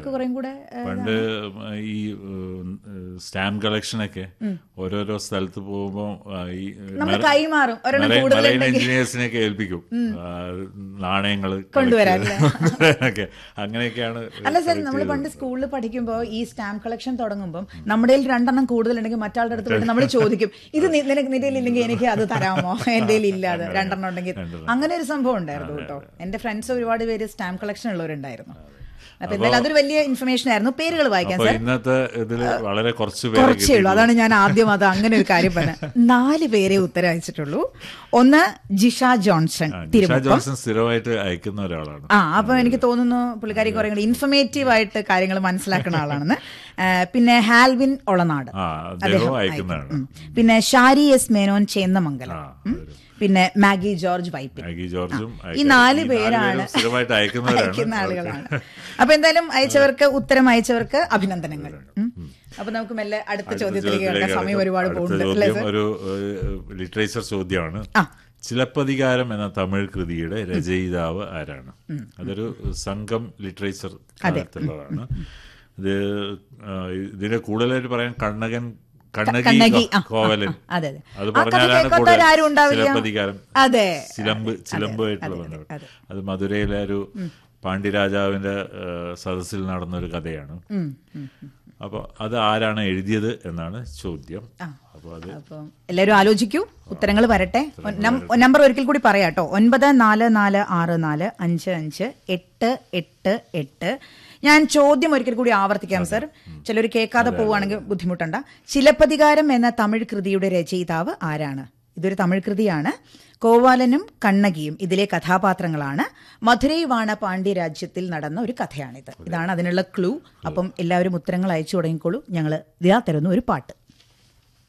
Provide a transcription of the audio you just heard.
നമുക്ക് കുറേം കൂടെ ഏ, പണ്ട് ഈ സ്റ്റാമ്പ് കളക്ഷനൊക്കെ ഓരോരോ സ്ഥലത്ത് പോകുമ്പോൾ ഈ നമ്മൾ കൈമാറും ഒരെണ്ണം മറൈൻ കൂടുതലുണ്ടെങ്കിൽ എഞ്ചിനീയേഴ്സിനെയൊക്കെ ഏൽപ്പിക്കും നാണയങ്ങൾ കൊണ്ടുവരാൻ അല്ലേ? ഒക്കെ അങ്ങനെയൊക്കെയാണ് അല്ല സാർ നമ്മൾ പണ്ട് സ്കൂളിൽ പഠിക്കുമ്പോൾ ഈ സ്റ്റാമ്പ് കളക്ഷൻ തുടങ്ങുമ്പോൾ നമ്മുടെ കയ്യിൽ രണ്ടെണ്ണം കൂടുതലുണ്ടെങ്കിൽ മറ്റാളുടെ അടുത്ത് പോയിട്ട് നമ്മൾ ചോദിക്കും ഇത് നി- നിനക്ക് നിന്റെ ഇല്ലെങ്കിൽ എനിക്ക് അത് തരാമോ എന്റെ ഇല്ലാതെ രണ്ടെണ്ണം ഉണ്ടെങ്കിൽ അങ്ങനെ ഒരു സംഭവം ഉണ്ടായിരുന്നു കേട്ടോ എന്റെ ഫ്രണ്ട്സ് ഒരുപാട് പേര് സ്റ്റാമ്പ് കളക്ഷൻ ഉള്ളവരുണ്ടായിരുന്നു അപ്പൊ എന്തായാലും അതൊരു വലിയ ഇൻഫർമേഷൻ ആയിരുന്നു പേരുകൾ വായിക്കാൻ അപ്പൊ സാർ ഇന്നത്തെ ഇതില് വളരെ കുറച്ച് പേരെ കുറച്ചേ ഉള്ളൂ അതാണ് ഞാൻ ആദ്യം അത് അങ്ങനെ ഒരു കാര്യം പറഞ്ഞത് നാല് പേരെ ഉത്തരം അയച്ചിട്ടുള്ളൂ ഒന്ന് ജിഷ ജോൺസൺ ആ, നിഷ തിരുമുപ്പം ജോൺസൺ സ്ഥിരമായിട്ട് അയക്കുന്ന ഒരാളാണ് ആ അപ്പൊ എനിക്ക് തോന്നുന്നു പുള്ളിക്കാരി കുറെ കൂടി ഇൻഫർമേറ്റീവ് ആയിട്ട് കാര്യങ്ങൾ മനസ്സിലാക്കുന്ന ആളാണെന്ന് ആ, പിന്നെ ഹാൽവിൻ ഒളനാട് ആ അദ്ദേഹം അയക്കുന്നതാണ് ഉം. പിന്നെ ഷാരി എസ് മേനോൻ ചേന്നമംഗലം ആ, ഉം. പിന്നെ മാഗി ജോർജ് വൈപ്പിൻ മാഗി ജോർജും ഈ അയക്കുന്ന- നാല് ഈ പേരാണ് പേരും സ്ഥിരമായിട്ട് അയക്കുന്ന അയക്കുന്നവരാണ് ആളുകളാണ് അപ്പൊ എന്തായാലും അയച്ചവർക്ക് ഉത്തരം അയച്ചവർക്ക് അഭിനന്ദനങ്ങൾ ഉം. അപ്പൊ നമുക്ക് മെല്ലെ അടുത്ത ചോദ്യത്തിലേക്ക് കിടക്കാം ചോദ്യത്തിലേക്ക് സമയം ഒരുപാട് അടുത്ത പോകുന്നുണ്ട് അല്ലേ ചോദ്യം സർ ഒരു ലിറ്ററേച്ചർ ചോദ്യമാണ് ആ. ചിലപ്പതികാരം എന്ന തമിഴ് കൃതിയുടെ രചയിതാവ് ആരാണ് അതൊരു സംഘം ലിറ്ററേച്ചർ കാലത്തുള്ളതാണ് ഇത് ആ, ഇതിന് കൂടുതലായിട്ട് പറയാൻ കണ്ണകൻ കണ്ണകി കണ്ണകി, ആ, ആ, കോവലൻ ആ, അതെ, അതെ. അത് ആ കഥ പറഞ്ഞാലാണ് കേൾക്കാത്തവരാരും കൂടുതൽ ഉണ്ടാവില്ല. ചിലപ്പതികാരം അതെ. ചിലമ്പ് അതെ, ചിലമ്പുമായിട്ടുള്ള അതെ, ബന്ധം അതെ. അത് മധുരയിലെ ഒരു പാണ്ഡ്യരാജാവിന്റെ ആ, സദസ്സിൽ നടന്ന ഒരു കഥയാണ് ഉം, ഉം. അപ്പോൾ അത് ആരാണ് എഴുതിയത് എന്നാണ് ചോദ്യം അപ്പോൾ അത് അപ്പം എല്ലാവരും ആലോചിക്കൂ ഉത്തരങ്ങൾ വരട്ടെ നം- നമ്പർ ഒരിക്കൽ കൂടി പറയാം കേട്ടോ ഒൻപത് നാല് നാല് ആറ് നാല് അഞ്ച് അഞ്ച് എട്ട് എട്ട് എട്ട് ഞാൻ ചോദ്യം ഒരിക്കൽ കൂടി ആവർത്തിക്കാം സർ ചിലർ കേൾക്കാതെ പോവുകയാണെങ്കിൽ ബുദ്ധിമുട്ടണ്ട ചിലപ്പതികാരം എന്ന തമിഴ് കൃതിയുടെ രചയിതാവ് ആരാണ് ഇതൊരു തമിഴ് കൃതിയാണ് കോവാലനും കണ്ണകിയും ഇതിലെ കഥാപാത്രങ്ങളാണ് മധുരൈ വാണ പാണ്ഡ്യ രാജ്യത്തിൽ നടന്ന ഒരു കഥയാണിത് ഇതാണ് അതിനുള്ള ക്ലൂ അപ്പം എല്ലാവരും ഉത്തരങ്ങൾ അയച്ചു തുടങ്ങിക്കോളൂ ഞങ്ങൾ ഇതാ തരുന്നു ഒരു പാട്ട്